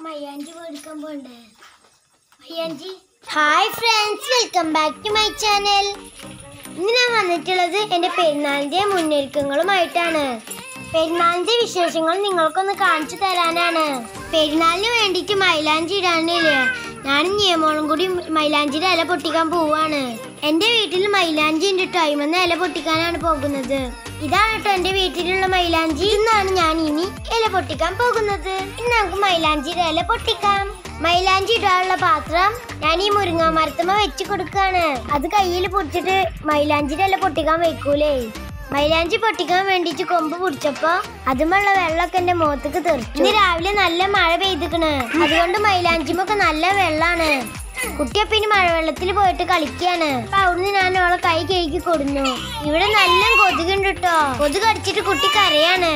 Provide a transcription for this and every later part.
മയ്യാഞ്ചി മേടിക്കാൻ പോണ്ടേ മയ്യാഞ്ചി hi friends welcome back to my channel ഇന്ന് ഞാൻ വന്നിട്ടുള്ളത് എൻ്റെ പെരുന്നാളിൻ്റെ മുന്നൊരുക്കങ്ങളുമായിട്ടാണ് പെരുന്നാളിൻ്റെ വിശേഷങ്ങൾ നിങ്ങൾക്കൊന്ന് കാണിച്ചു തരാനാണ് പെരുന്നാളിന് വേണ്ടിയിട്ട് മൈലാഞ്ചി ഇടാനില്ലേ ഞാനും നിയമോളും കൂടി മൈലാഞ്ചിയുടെ ഇല പൊട്ടിക്കാൻ പോവാണ് എൻ്റെ വീട്ടിൽ മൈലാഞ്ചി ഉണ്ട് ടൈമെന്ന് ഇല പൊട്ടിക്കാനാണ് പോകുന്നത് ഇതാണ് കേട്ടോ എൻ്റെ വീട്ടിലുള്ള മൈലാഞ്ചി ഇന്നാണ് ഞാൻ ഇനി ഇല പൊട്ടിക്കാൻ പോകുന്നത് ഇന്ന് നമുക്ക് മൈലാഞ്ചിയുടെ ഇല പൊട്ടിക്കാം മൈലാഞ്ചി ഇടാനുള്ള പാത്രം ഞാൻ ഈ മുരിങ്ങാ മരത്തുമ്മ വെച്ച് കൊടുക്കാണ് അത് കയ്യിൽ പൊടിച്ചിട്ട് മൈലാഞ്ചിയുടെ ഇല പൊട്ടിക്കാൻ വെക്കൂലേ മൈലാഞ്ചി പൊട്ടിക്കാൻ വേണ്ടിട്ട് കൊമ്പ് പിടിച്ചപ്പോ അതുമുള്ള വെള്ളമൊക്കെ എന്റെ മുഖത്തേക്ക് തെറിച്ചു ഇന്ന് രാവിലെ നല്ല മഴ പെയ്തിക്കണ് അതുകൊണ്ട് മൈലാഞ്ചിമൊക്കെ നല്ല വെള്ളാണ് കുട്ടിയപ്പ ഇനി മഴവെള്ളത്തിൽ പോയിട്ട് കളിക്കാണ് അപ്പൊ അവിടുന്ന് ഞാൻ അവളെ കൈ കഴുകി കൊടുന്നു ഇവിടെ നല്ല കൊതുകുണ്ട് കേട്ടോ കൊതുക് അടിച്ചിട്ട് കുട്ടി കരയാണ്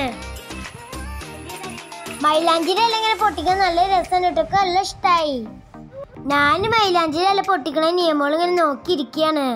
മൈലാഞ്ചിയുടെ ഇല ഇങ്ങനെ പൊട്ടിക്കാൻ നല്ല രസം കേട്ടോ നല്ല ഇഷ്ടായി ഞാൻ മൈലാഞ്ചിയുടെ ഇല പൊട്ടിക്കണ നിയമോൾ ഇങ്ങനെ നോക്കിയിരിക്കുകയാണ്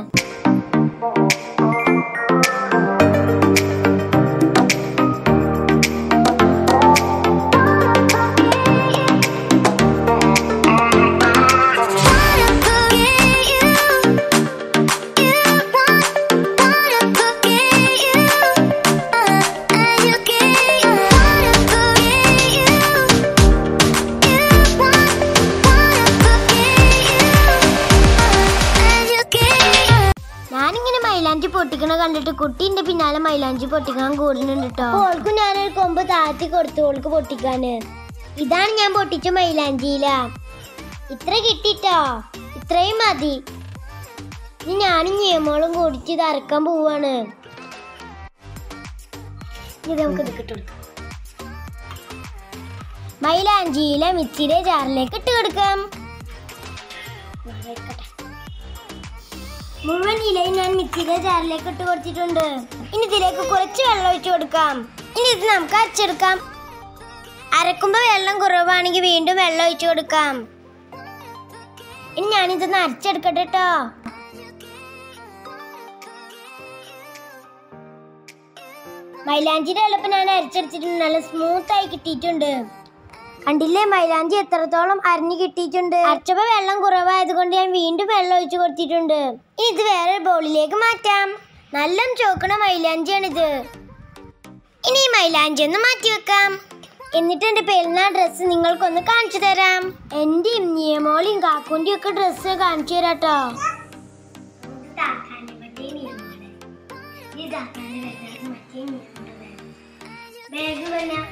ഞാനിങ്ങനെ മൈലാഞ്ചി പൊട്ടിക്കണ കണ്ടിട്ട് കുട്ടീന്റെ പിന്നാലെ മൈലാഞ്ചി പൊട്ടിക്കാൻ കൂടുന്നുണ്ട് കേട്ടോ ഓൾക്കും ഞാനൊരു കൊമ്പ് താത്തി കൊടുത്തു ഓൾക്ക് പൊട്ടിക്കാന് ഇതാണ് ഞാൻ പൊട്ടിച്ച മൈലാഞ്ചിയില ഇത്ര കിട്ടിട്ടോ ഇത്രയും മതി ഇനി ഞാനും നിയമോളും കൂടിച്ച് ഇത് അരക്കാൻ പോവാണ് ഇത് നമുക്ക് ഇത് കിട്ടുകൊടുക്കാം മൈലാഞ്ചിയില മിക്സിയുടെ ജാറിലേക്ക് ഇട്ട് കൊടുക്കാം വെക്കട്ടെ മുഴുവൻ ഇലയും ഞാൻ മിക്സിയുടെ ജാറിലേക്ക് ഇട്ട് കൊടുത്തിട്ടുണ്ട് ഇനി ഇതിലേക്ക് കുറച്ച് വെള്ളം ഒഴിച്ചു കൊടുക്കാം ഇനി ഇത് നമുക്ക് അരച്ചെടുക്കാം അരക്കുമ്പോൾ വെള്ളം കുറവാണെങ്കിൽ വീണ്ടും വെള്ളം ഒഴിച്ചു കൊടുക്കാം ഇനി ഞാനിതൊന്ന് അരച്ചെടുക്കട്ടെ കേട്ടോ മൈലാഞ്ചിയുടെ എളുപ്പം ഞാൻ അരച്ചെടുത്തിട്ടുണ്ട് നല്ല സ്മൂത്ത് ആയി കിട്ടിയിട്ടുണ്ട് കണ്ടില്ലേ മൈലാഞ്ചി എത്രത്തോളം അരിഞ്ഞു കിട്ടിയിട്ടുണ്ട് അരച്ചപ്പോ വെള്ളം കുറവായത് കൊണ്ട് ഞാൻ വീണ്ടും വെള്ളം ഒഴിച്ചു കൊടുത്തിട്ടുണ്ട് ഇനി ഇത് വേറെ ബൗളിലേക്ക് മാറ്റാം നല്ല ചോക്കണ മൈലാഞ്ചിയാണിത് ഇനി ഈ മൈലാഞ്ചി ഒന്ന് മാറ്റി വെക്കാം എന്നിട്ട് എന്റെ പെരുന്നാൾ ഡ്രസ്സ് നിങ്ങൾക്കൊന്ന് കാണിച്ചു തരാം എന്റെയും നിയമോളിയും കാക്കുന്റെയും ഒക്കെ ഡ്രസ്സ് കാണിച്ചു തരാട്ടോ ബാഗ് വേണം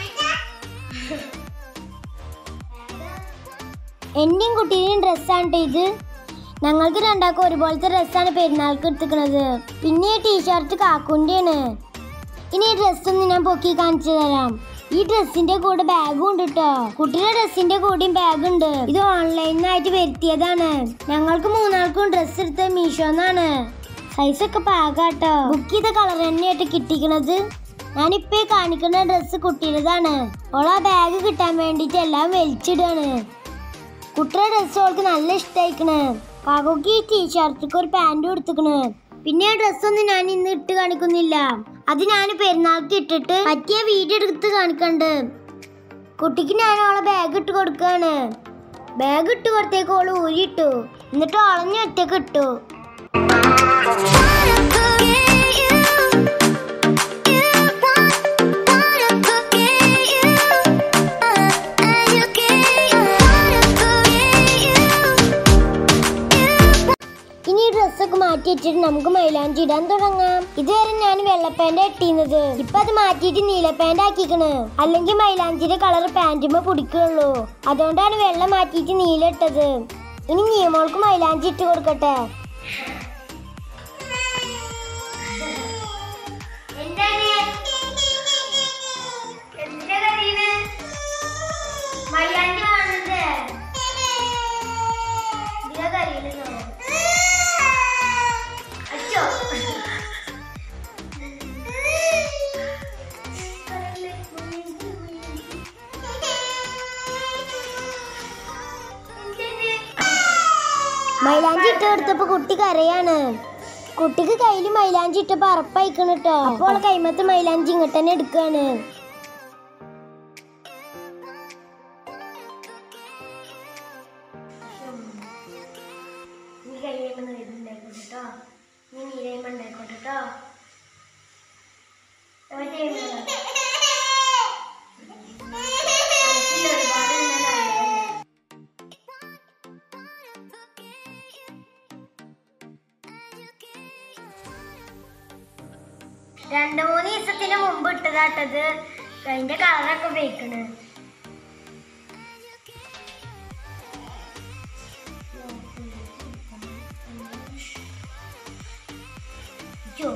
എന്റെയും കുട്ടീന്റെയും ഡ്രസ്സാണ് ഇത് ഞങ്ങൾക്ക് രണ്ടാൾക്കും ഒരുപോലത്തെ ഡ്രസ്സാണ് പെരുന്നാൾക്ക് എടുത്തിക്കണത് പിന്നെ ഈ ടീഷർട്ട് കാക്കുൻ്റെയാണ് ഇനി ഈ ഡ്രസ്സൊന്ന് ഞാൻ പൊക്കി കാണിച്ചു തരാം ഈ ഡ്രസ്സിന്റെ കൂടെ ബാഗും ഉണ്ട് കേട്ടോ കുട്ടിയുടെ ഡ്രസ്സിന്റെ കൂടെയും ബാഗ് ഉണ്ട് ഇത് ഓൺലൈനായിട്ട് വരുത്തിയതാണ് ഞങ്ങൾക്ക് മൂന്നാൾക്കും ഡ്രസ്സ് എടുത്ത മീഷോന്നാണ് സൈസൊക്കെ പാകാട്ടോ ബുക്ക് ചെയ്ത കളർ തന്നെയായിട്ട് കിട്ടിക്കണത് ഞാനിപ്പോ ഈ കാണിക്കുന്ന ഡ്രസ്സ് കുട്ടിയുടേതാണ് ഓളാ ബാഗ് കിട്ടാൻ വേണ്ടിട്ട് എല്ലാം വലിച്ചിടാണ് കുട്ടിയുടെ ഡ്രസ്സ് അവൾക്ക് നല്ല ഇഷ്ടമായിക്കണ് കാക്കോക്ക് ഈ ടീഷർട്ടിക്ക് ഒരു പാൻറ് കൊടുത്തിക്കണ് പിന്നെ ആ ഡ്രസ്സൊന്നും ഞാൻ ഇന്ന് ഇട്ട് കാണിക്കുന്നില്ല അത് ഞാൻ പെരുന്നാൾക്ക് ഇട്ടിട്ട് പറ്റിയ വീഡിയോ എടുത്ത് കാണിക്കണ്ട് കുട്ടിക്ക് ഞാൻ അവളെ ബാഗ് ഇട്ട് കൊടുക്കാണ് ബാഗ് ഇട്ട് കൊടുത്തേക്ക് ഓള് ഊരിയിട്ടു എന്നിട്ട് ഒളഞ്ഞ ഒറ്റക്ക് ഇട്ടു ഇനി ഈ ഡ്രസ്സൊക്കെ മാറ്റി വെച്ചിട്ട് നമുക്ക് മൈലാഞ്ചി ഇടാൻ തുടങ്ങാം ഇതുവരെ ഞാൻ വെള്ളപ്പാന്റ് ഇട്ടിരുന്നത് ഇപ്പൊ അത് മാറ്റിയിട്ട് നീല പാന്റ് ആക്കിക്കണ് അല്ലെങ്കിൽ മൈലാഞ്ചിയുടെ കളർ പാന്റുമ്പോ പിടിക്കുള്ളൂ അതുകൊണ്ടാണ് വെള്ളം മാറ്റിയിട്ട് നീല ഇട്ടത് ഇനി നിയമോൾക്ക് മൈലാഞ്ചി ഇട്ട് കൊടുക്കട്ടെ മൈലാഞ്ചി കാണുന്നത് ഇതിലെ കരയിലെന്നോ അച്ചോ മൈലാഞ്ചി ഇട്ട് കൊടുത്തപ്പോ കുട്ടി കരയാണ് കുട്ടിക്ക് കയ്യിൽ മൈലാഞ്ചി ഇട്ടപ്പോ അറപ്പയക്കണ് കേട്ടോ അപ്പോൾ കൈമത്ത് മൈലാഞ്ചി ഇങ്ങോട്ട് തന്നെ എടുക്കാണ് കയ്യുമ്പോൾ ഉണ്ടായിക്കോട്ടെ കേട്ടോ നീ നീരയുമ്പോൾ ഉണ്ടായിക്കോട്ടെ കേട്ടോ മറ്റേ ഒരുപാട് നല്ലതല്ലേ രണ്ട് മൂന്ന് ദിവസത്തിന് മുമ്പ് ഇട്ടതാട്ടത് അതിന്റെ കളറൊക്കെ ഉപയോഗിക്കണ് ജോ.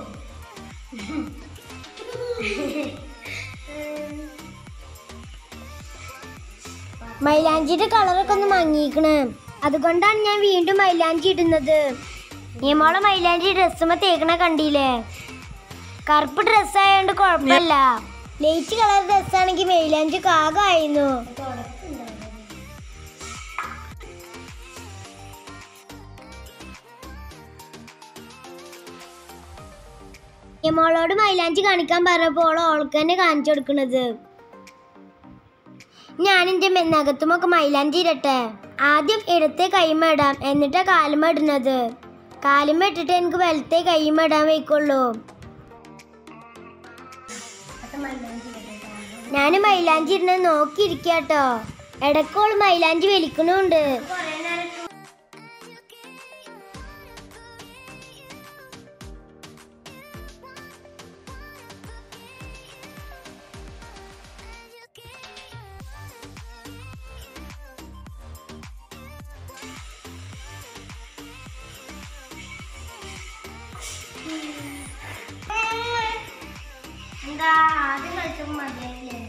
മൈലാഞ്ചിയുടെ കളറൊക്കെ ഒന്ന് മങ്ങിക്കണ് അതുകൊണ്ടാണ് ഞാൻ വീണ്ടും മൈലാഞ്ചി ഇടുന്നത് നിയമോളെ മൈലാഞ്ചി ഡ്രസ്സുമ്മ തേക്കണ കണ്ടില്ലേ കറുപ്പ് ഡ്രസ് ആയതുകൊണ്ട് കുഴപ്പമില്ല ലൈറ്റ് കളർ ഡ്രസ് ആണെങ്കിൽ മൈലാഞ്ചി കാകായിരുന്നു നിയമോളോട് മൈലാഞ്ചി കാണിക്കാൻ പറഞ്ഞപ്പോൾ ഓൾക്ക് തന്നെ കാണിച്ചു കൊടുക്കണത് ഞാൻ എൻ്റെ നഖത്തുമൊക്കെ മൈലാഞ്ചി ഇടട്ടെ ആദ്യം ഇടത്തെ കൈമ ഇടാം എന്നിട്ടാ കാലുമ ഇടുന്നത് കാലുമ ഇട്ടിട്ട് എനിക്ക് വലത്തെ കൈമ ഇടാൻ വയ്ക്കുള്ളൂ ഞാൻ മൈലാഞ്ചി ഇടുന്നത് നോക്കിയിരിക്കാട്ടോ ഇടക്കോൾ മൈലാഞ്ചി വലിക്കണുണ്ട് എന്താ ആദ്യം കളിച്ചപ്പോൾ മതിയായില്ലേ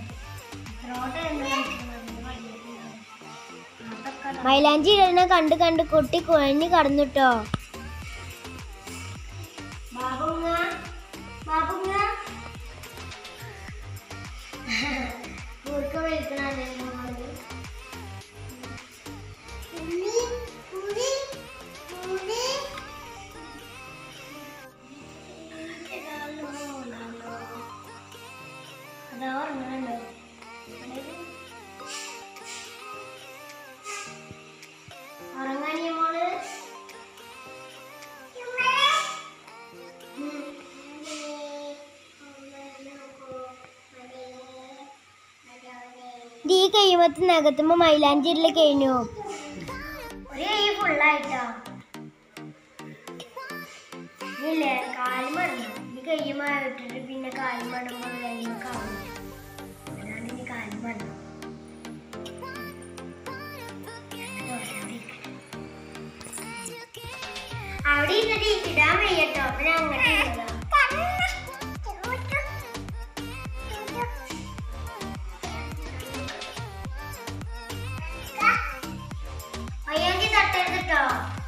മൈലാഞ്ചി ഇടുന്ന കണ്ട് കണ്ട് കുട്ടി കുഴഞ്ഞു കടന്നുട്ടോ ബാബുങ്ങ ബാബുങ്ങ ഊർക്ക വിളിക്കണേ അതാ ഉറങ്ങണുണ്ടോ ഉറങ്ങാനിയ മോള് ഈ കഴിയുമ്പത്ത് നകത്തുമ്പോ മൈലാഞ്ചിരില് കഴിഞ്ഞു ഒരു കൈ ഫുള്ളായിട്ടോ ഇല്ലേ കാലും മടന്നു ഈ കയ്യുമ്മ ഇട്ടിട്ട് പിന്നെ കാലും മടുമ്പോൾ കയ്യുമൊക്കെ ആവും അതാണ് ഇനി കാലും മടന്നു അവിടെ ഇരുന്നിട്ട് ഇടാൻ വയ്യട്ടോ അപ്പൊ ഞാൻ അങ്ങോട്ട് ഇരുന്നതാ. മൈലാഞ്ചി തട്ടരുത് ട്ടോ.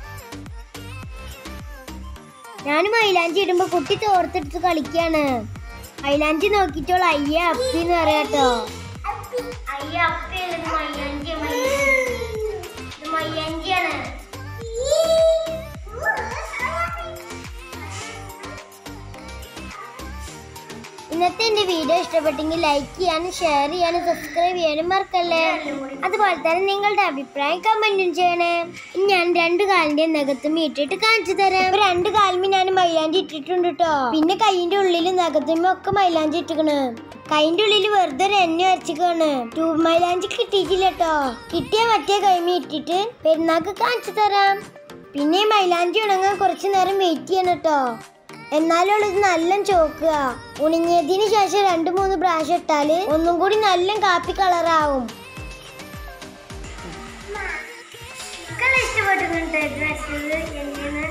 ഞാൻ മൈലാഞ്ചി ഇടുമ്പോ കുട്ടി തോർത്തെടുത്ത് കളിക്കാണ് മൈലാഞ്ചി നോക്കിട്ടോൾ അയ്യ അപ്പി എന്ന് പറയാട്ടോ അയ്യ അപ്പി അല്ലത് മൈലാഞ്ചി ഇത് മൈലാഞ്ചിയാണ് ഇന്നത്തെ എന്റെ വീഡിയോ ഇഷ്ടപ്പെട്ടെങ്കിൽ ലൈക്ക് ചെയ്യാനും ഷെയർ ചെയ്യാനും സബ്സ്ക്രൈബ് ചെയ്യാനും മറക്കല്ലേ അതുപോലെ തന്നെ നിങ്ങളുടെ അഭിപ്രായം കമന്റും ചെയ്യണേ ഇനി ഞാൻ രണ്ട് കാലിന്റെ നഖത്തും ഇട്ടിട്ട് കാണിച്ചു തരാം ഇപ്പൊ രണ്ട് കാലുമി ഞാൻ മൈലാഞ്ചി ഇട്ടിട്ടുണ്ട് കേട്ടോ പിന്നെ കൈയിന്റെ ഉള്ളിൽ നഖത്തുമ്മ ഒക്കെ മൈലാഞ്ചി ഇട്ടിക്കണ് കൈന്റെ ഉള്ളിൽ വെറുതെ ഒരു എണ്ണ വരച്ചിക്കാണ് ട്യൂബ് മൈലാഞ്ചി കിട്ടിയിട്ടില്ല കേട്ടോ കിട്ടിയ മറ്റേ കൈമി ഇട്ടിട്ട് പെരുന്നാക്ക് കാണിച്ചു തരാം പിന്നെ ഈ മൈലാഞ്ചി ഉണങ്ങാൻ കുറച്ചു നേരം വെയിറ്റ് ചെയ്യണം കേട്ടോ എന്നാലും ഇത് നല്ല ചോക്കുക ഉണങ്ങിയതിന് ശേഷം രണ്ട് മൂന്ന് പ്രാവശ്യം ഇട്ടാല് ഒന്നും കൂടി നല്ല കാപ്പി കളറാവും ഇഷ്ടപ്പെട്ടിട്ടുണ്ട് ഡ്രസ് എങ്ങനെ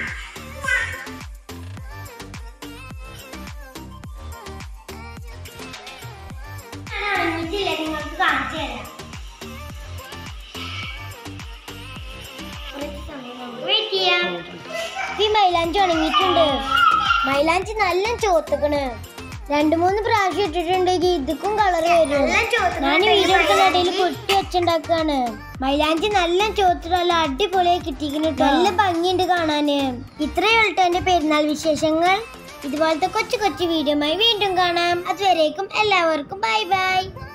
നിങ്ങൾക്ക് കാണിച്ചു തരാം കുറച്ച് സമയം നമുക്ക് വെയിറ്റ് ചെയ്യാം ഈ മൈലാഞ്ചി ഉണങ്ങിയിട്ടുണ്ട് മൈലാഞ്ചി നല്ല ചോത്തക്കണ് രണ്ടു മൂന്ന് പ്രാവശ്യം ഇട്ടിട്ടുണ്ടെങ്കിൽ ഇതുക്കും കളർ വരും ഞാൻ വീഡിയോ ഇടയിൽ പൊട്ടി വെച്ചുണ്ടാക്കാണ് മൈലാഞ്ചി നല്ല ചോത്തിട്ട് നല്ല അടിപൊളിയായി കിട്ടിക്കുന്നു നല്ല ഭംഗിയുണ്ട് കാണാന് ഇത്രയേ ഉള്ളൂ എന്റെ പെരുന്നാൾ വിശേഷങ്ങൾ ഇതുപോലത്തെ കൊച്ചു കൊച്ചു വീഡിയോമായി വീണ്ടും കാണാം അതുവരേക്കും എല്ലാവർക്കും ബൈ ബൈ